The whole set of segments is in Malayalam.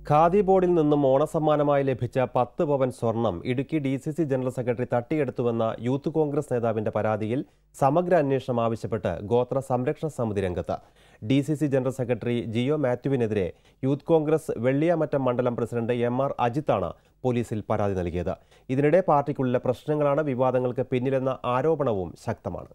ഖാദി ബോർഡിൽ നിന്നും ഓണസമ്മാനമായി ലഭിച്ച പത്ത് പവൻ സ്വർണം Idukki D C C general secretary തട്ടിയെടുത്തുവെന്ന യൂത്ത് കോൺഗ്രസ് നേതാവിന്റെ പരാതിയിൽ സമഗ്ര അന്വേഷണം ആവശ്യപ്പെട്ട് ഗോത്ര സംരക്ഷണ സമിതി രംഗത്ത് D C C general secretary Jio മാത്യുവിനെതിരെ യൂത്ത് കോൺഗ്രസ് വെള്ളിയാമറ്റം മണ്ഡലം പ്രസിഡന്റ് എം ആർ അജിത്താണ് പോലീസിൽ പരാതി നൽകിയത് ഇതിനിടെ പാർട്ടിക്കുള്ളിലെ പ്രശ്നങ്ങളാണ് വിവാദങ്ങൾക്ക് പിന്നിലെന്ന ആരോപണവും ശക്തമാണ്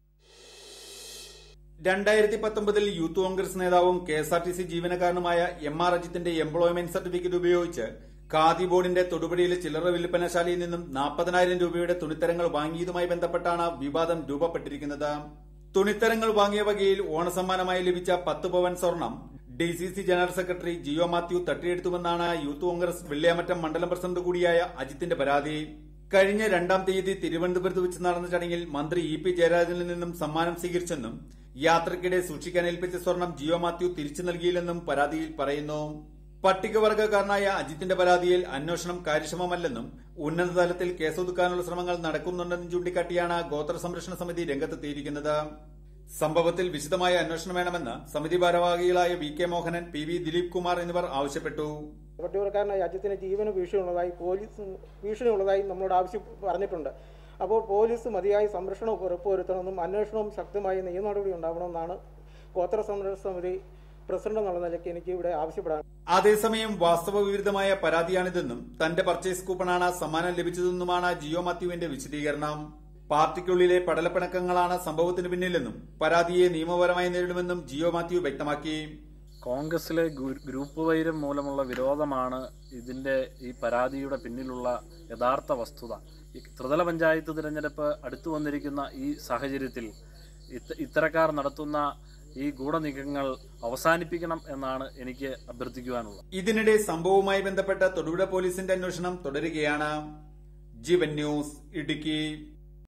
രണ്ടായിരത്തി പത്തൊമ്പതിൽ യൂത്ത് കോൺഗ്രസ് നേതാവും K S R T C ജീവനക്കാരനുമായ എം ആർ അജിത്തിന്റെ എംപ്ലോയ്മെന്റ് സർട്ടിഫിക്കറ്റ് ഉപയോഗിച്ച് ഖാദി ബോർഡിന്റെ തൊടുപുഴയിലെ ചില്ലറ വിൽപ്പനശാലയിൽ നിന്നും നാൽപ്പതിനായിരം രൂപയുടെ തുണിത്തരങ്ങൾ വാങ്ങിയതുമായി ബന്ധപ്പെട്ടാണ് വിവാദം രൂപപ്പെട്ടിരിക്കുന്നത് തുണിത്തരങ്ങൾ വാങ്ങിയ വകയിൽ ഓണസമ്മാനമായി ലഭിച്ച പത്ത് പവൻ സ്വർണം D C C general secretary Jio Mathew തട്ടിയെടുത്തുവെന്നാണ് യൂത്ത് കോൺഗ്രസ് വെള്ളിയാമറ്റം മണ്ഡലം പ്രസിഡന്റ് കൂടിയായ അജിത്തിന്റെ പരാതി കഴിഞ്ഞ രണ്ടാം തീയതി തിരുവനന്തപുരത്ത് വെച്ച് നടന്ന ചടങ്ങിൽ മന്ത്രി ഇ പി ജയരാജനിൽ നിന്നും സമ്മാനം സ്വീകരിച്ചെന്നും യാത്രക്കിടെ സൂക്ഷിക്കാൻ ഏൽപ്പിച്ച സ്വർണം ജിയോ മാത്യു തിരിച്ചു നൽകിയില്ലെന്നും പരാതിയിൽ പറയുന്നു പട്ടികവർഗക്കാരനായ അജിത്തിന്റെ പരാതിയിൽ അന്വേഷണം കാര്യക്ഷമമല്ലെന്നും ഉന്നതതലത്തിൽ കേസൊതുക്കാനുള്ള ശ്രമങ്ങൾ നടക്കുന്നുണ്ടെന്നും ചൂണ്ടിക്കാട്ടിയാണ് ഗോത്ര സംരക്ഷണ സമിതി രംഗത്തെത്തിയിരിക്കുന്നത് സംഭവത്തിൽ വിശദമായ അന്വേഷണം വേണമെന്ന് സമിതി ഭാരവാഹികളായ V K Mohanan P V Dileep Kumar എന്നിവർ ആവശ്യപ്പെട്ടു പട്ടികവർക്കാരനായ രാജ്യത്തിന് ജീവന് ഭീഷണിയുള്ളതായി പോലീസ് ഭീഷണിയുള്ളതായി നമ്മളോട് ആവശ്യം പറഞ്ഞിട്ടുണ്ട് അപ്പോൾ പോലീസ് മതിയായ സംരക്ഷണം ഉറപ്പുവരുത്തണമെന്നും അന്വേഷണവും ശക്തമായ നിയമ നടപടി ഉണ്ടാവണമെന്നാണ് ഗോത്ര സംരക്ഷണ സമിതി പ്രസിഡന്റ് എന്നുള്ള നിലയ്ക്ക് എനിക്ക് ഇവിടെ ആവശ്യപ്പെടാൻ അതേസമയം വാസ്തവവിരുദ്ധമായ പരാതിയാണിതെന്നും തന്റെ പർച്ചേസ് കൂപ്പണാണ് സമ്മാനം ലഭിച്ചതെന്നുമാണ് ജിയോ മാത്യുവിന്റെ വിശദീകരണം പാർട്ടിക്കുള്ളിലെ പടലപ്പിണക്കങ്ങളാണ് സംഭവത്തിന് പിന്നിലെന്നും പരാതിയെ നിയമപരമായി നേരിടുമെന്നും ജിയോ മാത്യു വ്യക്തമാക്കി കോൺഗ്രസിലെ ഗു- ഗ്രൂപ്പ് വൈരം മൂലമുള്ള വിരോധമാണ് ഇതിന്റെ ഈ പരാതിയുടെ പിന്നിലുള്ള യഥാർത്ഥ വസ്തുത ഈ ത്രിതല പഞ്ചായത്ത് തിരഞ്ഞെടുപ്പ് അടുത്തു വന്നിരിക്കുന്ന ഈ സാഹചര്യത്തിൽ ഇത്ത- ഇത്തരക്കാർ നടത്തുന്ന ഈ ഗൂഢനീക്കങ്ങൾ അവസാനിപ്പിക്കണം എന്നാണ് എനിക്ക് അഭ്യർത്ഥിക്കുവാനുള്ളത് ഇതിനിടെ സംഭവവുമായി ബന്ധപ്പെട്ട തൊടുപുഴ പോലീസിന്റെ അന്വേഷണം തുടരുകയാണ് ജീവൻ ന്യൂസ് ഇടുക്കി